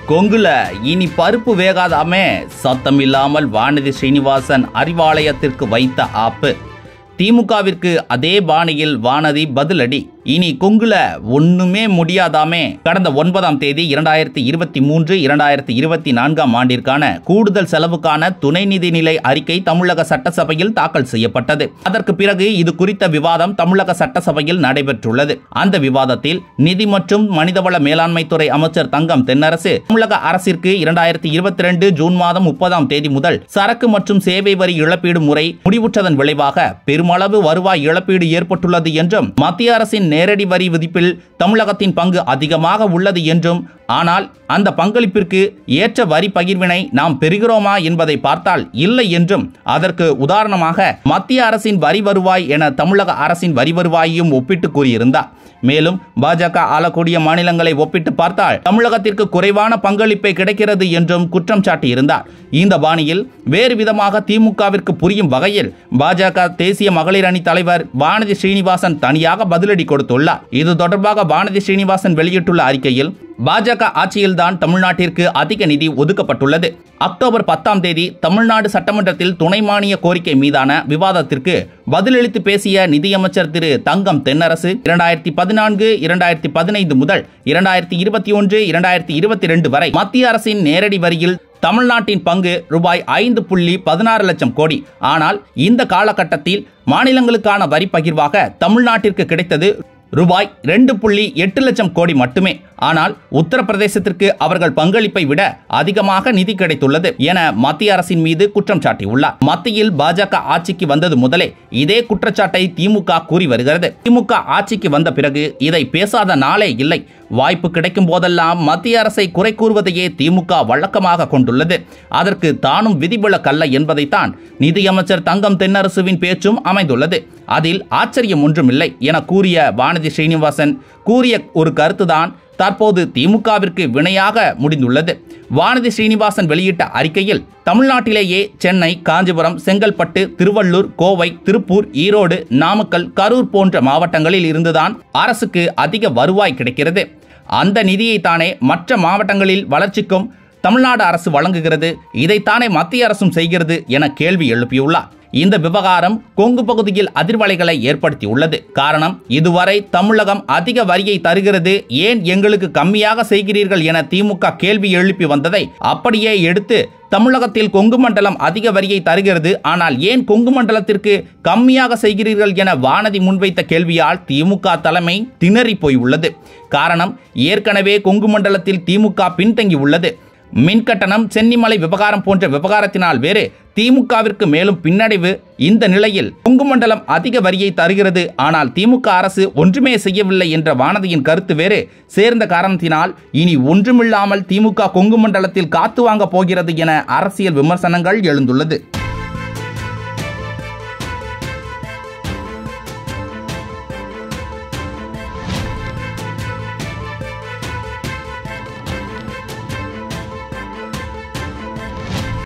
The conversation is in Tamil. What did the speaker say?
கொங்குல இனி பருப்பு வேகாதாமே சத்தமில்லாமல் வானதி ஸ்ரீனிவாசன் அறிவாலயத்திற்கு வைத்த ஆப்பு திமுகவிற்கு அதே பாணியில் வானதி பதிலடி இனி கொங்குல ஒண்ணுமே முடியாதாமே கடந்த ஒன்பதாம் தேதி இரண்டாயிரத்தி இருபத்தி மூன்று இரண்டாயிரத்தி இருபத்தி நான்காம் ஆண்டிற்கான கூடுதல் செலவுக்கான துணை நிதி நிலை அறிக்கை தமிழக சட்டசபையில் தாக்கல் செய்யப்பட்டது அதற்கு பிறகு இது குறித்த விவாதம் தமிழக சட்டசபையில் நடைபெற்றுள்ளது அந்த விவாதத்தில் நிதி மற்றும் மனிதவள மேலாண்மைத்துறை அமைச்சர் தங்கம் தென்னரசு தமிழக அரசிற்கு இரண்டாயிரத்தி இருபத்தி ரெண்டு ஜூன் மாதம் முப்பதாம் தேதி முதல் சரக்கு மற்றும் சேவை வரி இழப்பீடு முறை முடிவுற்றதன் விளைவாக பெருமளவு வருவாய் இழப்பீடு ஏற்பட்டுள்ளது என்றும் மத்திய அரசின் நேரடி வரி விதிப்பில் தமிழகத்தின் பங்கு அதிகமாக உள்ளது என்றும் ஆனால் அந்த பங்களிப்பிற்கு ஏற்ற வரி பகிர்வினை நாம் பெறுகிறோமா என்பதை பார்த்தால் இல்லை என்றும் அதற்கு உதாரணமாக மத்திய அரசின் வரி வருவாய் என தமிழக அரசின் வரி வருவாயையும் ஒப்பிட்டு கூறியிருந்தார் மேலும் பாஜக ஆளக்கூடிய மாநிலங்களை ஒப்பிட்டு பார்த்தால் தமிழகத்திற்கு குறைவான பங்களிப்பை கிடைக்கிறது என்றும் குற்றம் சாட்டியிருந்தார் இந்த பாணியில் வேறு விதமாக திமுகவிற்கு புரியும் வகையில் பாஜக தேசிய மகளிர் அணி தலைவர் வானதி ஸ்ரீனிவாசன் தனியாக பதிலடி கொடுத்துள்ளார் இது தொடர்பாக வானதி ஸ்ரீனிவாசன் வெளியிட்டுள்ள அறிக்கையில் பாஜக ஆட்சியில்தான் தமிழ்நாட்டிற்கு அதிக நிதி ஒதுக்கப்பட்டுள்ளது அக்டோபர் பத்தாம் தேதி தமிழ்நாடு சட்டமன்றத்தில் துணை மானிய கோரிக்கை மீதான விவாதத்திற்கு பதிலளித்து பேசிய நிதியமைச்சர் திரு தங்கம் தென்னரசு இரண்டாயிரத்தி பதினான்கு இரண்டாயிரத்தி பதினைந்து முதல் இரண்டாயிரத்தி இருபத்தி ஒன்று இரண்டாயிரத்தி இருபத்தி ரெண்டு வரை மத்திய அரசின் நேரடி வரியில் தமிழ்நாட்டின் பங்கு ரூபாய் ஐந்து புள்ளி பதினாறு லட்சம் கோடி ஆனால் இந்த காலகட்டத்தில் மாநிலங்களுக்கான வரி பகிர்வாக தமிழ்நாட்டிற்கு கிடைத்தது ரூபாய் ரெண்டு புள்ளி எட்டு லட்சம் கோடி மட்டுமே ஆனால் உத்தரப்பிரதேசத்திற்கு அவர்கள் பங்களிப்பை விட அதிகமாக நிதி கிடைத்துள்ளது என மத்திய அரசின் மீது குற்றம் சாட்டியுள்ளார் மத்தியில் பாஜக ஆட்சிக்கு வந்தது முதலே இதே குற்றச்சாட்டை திமுக கூறி வருகிறது திமுக ஆட்சிக்கு வந்த பிறகு இதை பேசாத நாளே இல்லை வாய்ப்பு கிடைக்கும் போதெல்லாம் மத்திய அரசை குறை கூறுவதையே திமுக வழக்கமாக கொண்டுள்ளது அதற்கு தானும் விதிவிலக்கல்ல என்பதைத்தான் நிதியமைச்சர் தங்கம் தென்னரசுவின் பேச்சும் அமைந்துள்ளது அதில் ஆச்சரியம் ஒன்றுமில்லை என கூறிய வானதி ஸ்ரீனிவாசன் கூறிய ஒரு கருத்துதான் தற்போது திமுகவிற்கு வினையாக முடிந்துள்ளது வானதி ஸ்ரீனிவாசன் வெளியிட்ட அறிக்கையில் தமிழ்நாட்டிலேயே சென்னை காஞ்சிபுரம் செங்கல்பட்டு திருவள்ளூர் கோவை திருப்பூர் ஈரோடு நாமக்கல் கரூர் போன்ற மாவட்டங்களில் இருந்துதான் அரசுக்கு அதிக வருவாய் கிடைக்கிறது அந்த நிதியை தானே மற்ற மாவட்டங்களில் வளர்ச்சிக்கும் தமிழ்நாடு அரசு வழங்குகிறது இதைத்தானே மத்திய அரசும் செய்கிறது என கேள்வி எழுப்பியுள்ளார் இந்த விவகாரம் கொங்கு பகுதியில் அதிர்வலைகளை ஏற்படுத்தியுள்ளது காரணம் இதுவரை தமிழகம் அதிக வரியை தருகிறது ஏன் எங்களுக்கு கம்மியாக செய்கிறீர்கள் என திமுக கேள்வி எழுப்பி வந்ததை அப்படியே எடுத்து தமிழகத்தில் கொங்கு மண்டலம் அதிக வரியை தருகிறது ஆனால் ஏன் கொங்கு மண்டலத்திற்கு கம்மியாக செய்கிறீர்கள் என வானதி முன்வைத்த கேள்வியால் திமுக தலைமை திணறி போய் உள்ளது காரணம் ஏற்கனவே கொங்கு மண்டலத்தில் திமுக பின்தங்கி உள்ளது மின்கட்டணம் சென்னிமலை விவகாரம் போன்ற விவகாரத்தினால் வேறு திமுகவிற்கு மேலும் பின்னடைவு இந்த நிலையில் கொங்கு மண்டலம் அதிக வரியை தருகிறது ஆனால் திமுக அரசு ஒன்றுமே செய்யவில்லை என்ற வானதியின் கருத்து வேறு சேர்ந்த காரணத்தினால் இனி ஒன்றுமில்லாமல் திமுக கொங்கு மண்டலத்தில் காத்து வாங்க போகிறது என அரசியல் விமர்சனங்கள் எழுந்துள்ளது